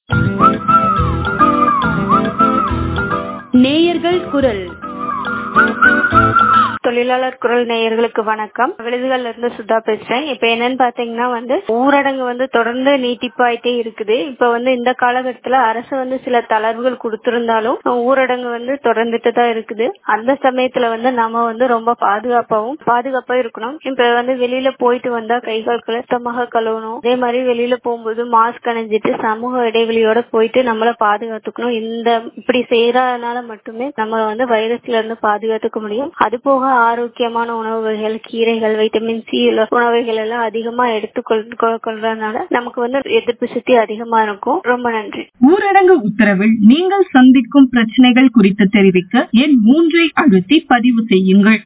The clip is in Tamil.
நேயர்கள் குரல் தொழிலாளர் குரல் நேயர்களுக்கு வணக்கம் விழுதுகள்ல இருந்து சுதா பேசுறேன் இப்ப என்னன்னு பாத்தீங்கன்னா வந்து ஊரடங்கு வந்து தொடர்ந்து நீட்டிப்பாயிட்டே இருக்குது இப்ப வந்து இந்த காலகட்டத்துல அரசு வந்து சில தளர்வுகள் கொடுத்திருந்தாலும் ஊரடங்கு வந்து தொடர்ந்துட்டு தான் இருக்குது அந்த சமயத்துல வந்து நம்ம வந்து ரொம்ப பாதுகாப்பாவும் பாதுகாப்பா இருக்கணும் இப்ப வந்து வெளியில போயிட்டு வந்தா கை கால்களை சுத்தமாக கழுவணும் அதே மாதிரி வெளியில போகும்போது மாஸ்க் அணிஞ்சிட்டு சமூக இடைவெளியோட போயிட்டு நம்மள பாதுகாத்துக்கணும் இந்த இப்படி செய்யறதுனால மட்டுமே நம்ம வந்து வைரஸ்ல இருந்து பாதுகாத்துக்க முடியும் அது போக ஆரோக்கியமான உணவு வகைகள் கீரைகள் வைட்டமின் சி உணவு வகைகள் எல்லாம் அதிகமா எடுத்துக்கொள்றதுனால நமக்கு வந்து எதிர்ப்பு சக்தி அதிகமா இருக்கும் ரொம்ப நன்றி ஊரடங்கு உத்தரவில் நீங்கள் சந்திக்கும் பிரச்சனைகள் குறித்து தெரிவிக்க எண் மூன்றை அழுத்தி பதிவு செய்யுங்கள்